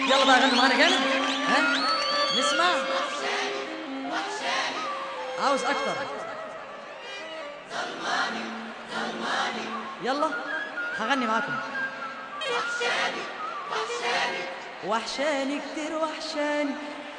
يلا بقى غنوا معانا جامد ها نسمع عاوز اكتر يلا هغني معاكم وحشاني كتير وحشاني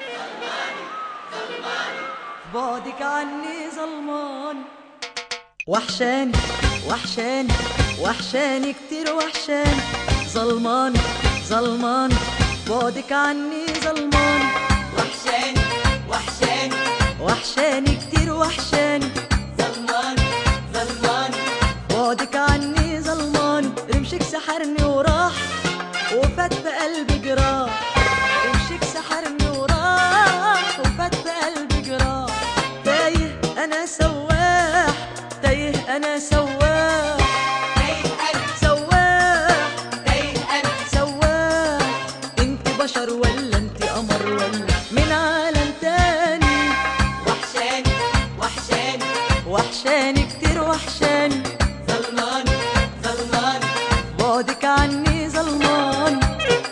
بعدك عني ظلماني وحشاني وحشاني وحشاني كتير وحشاني ظلماني ظلماني بعدك عني ظلماني وحشاني وحشاني وحشاني كتير وحشاني ظلماني ظلماني بعدك عني ظلماني رمشك سحرني وراح وفات في قلبي جراح رمشك سحرني وراح وفات في قلبي جراح تايه انا سواح تايه انا سواح تايه انا سواح تايه انا سواح انت بشر ولا انت قمر ولا من عالم تاني وحشاني وحشاني وحشاني كتير وحشاني ظلماني ظلماني بعدك عني ظلمان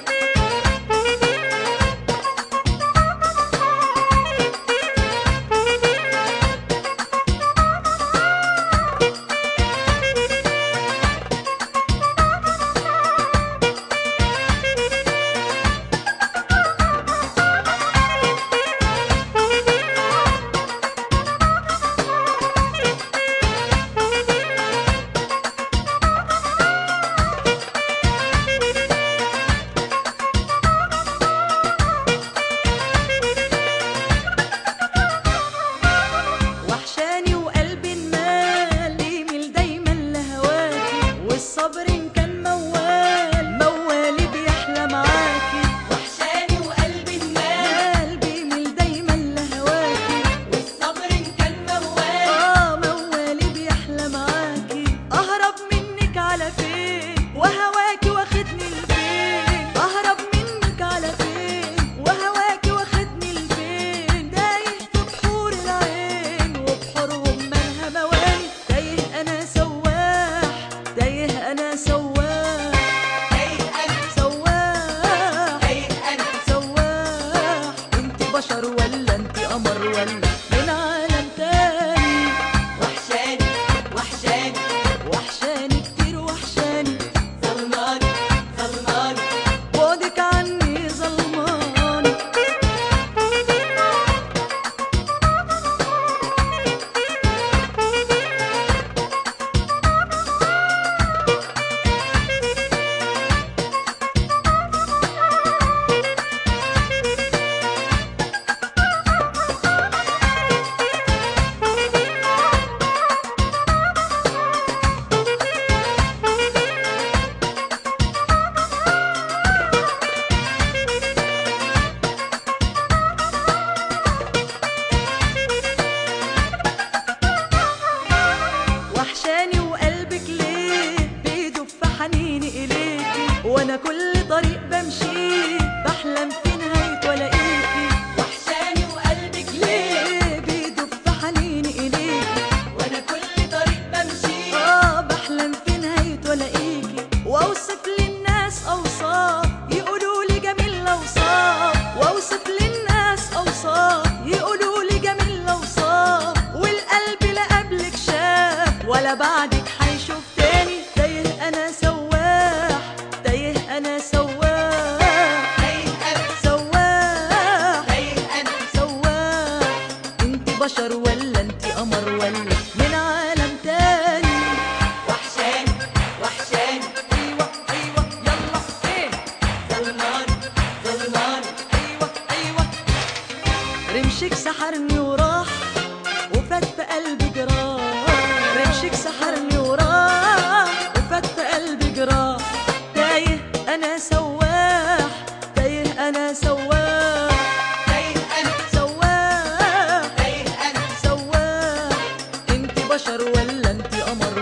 وحشاني وقلبي المال يميل دايما لهواكي والصبر إن كان موال موالي بيحلى معاكي وحشاني وقلبي النار مال بيميل دايما لهواكي والصبر إن كان موال اه موالي بيحلى معاكي اهرب منك على فين وهواكي واخدني لفين اهرب منك على فين وهواكي واخدني لفين تايه في بحور العين وبحورهم مالها مواني تايه انا سواح تايه انا سواح تايه انا سواح تايه انا سواح انت بشر ولا انت قمر ولا من عالم تاني وحشاني وحشاني وحشاني كتير وحشاني ظلماني ظلماني بعدك عني ظلماني وحشاني وقلبك ليه بيدب في حنيني إليكي وأنا كل طريق بمشي بحلم في نهاية ولاقيكي وحشاني وقلبك ليه ليه بيدب في حنيني إليكي وانا كل طريق بمشي آه بحلم في نهاية ولاقيكي وأوصف للناس أوصاف يقولوا لي جميل الأوصاف وأوصف للناس أوصاف يقولوا لي جميل الأوصاف والقلب لا قبلك شاف ولا بعدك حيشوف تاني تايه أنا سواح تايه أنا سواح تايه انا سواح تايه انا سواح انت بشر ولا انت قمر ولا من عالم تاني وحشاني وحشاني ايوه ايوه يلا ايه ظلماني ظلماني ايوه ايوه رمشك سحرني وراح وفات في قلبي جراح رمشك سحرني وراح وفات في قلبي جراح تايه انا سواح تايه انا سواح تايه انا سواح تايه انا سواح انت بشر ولا انت قمر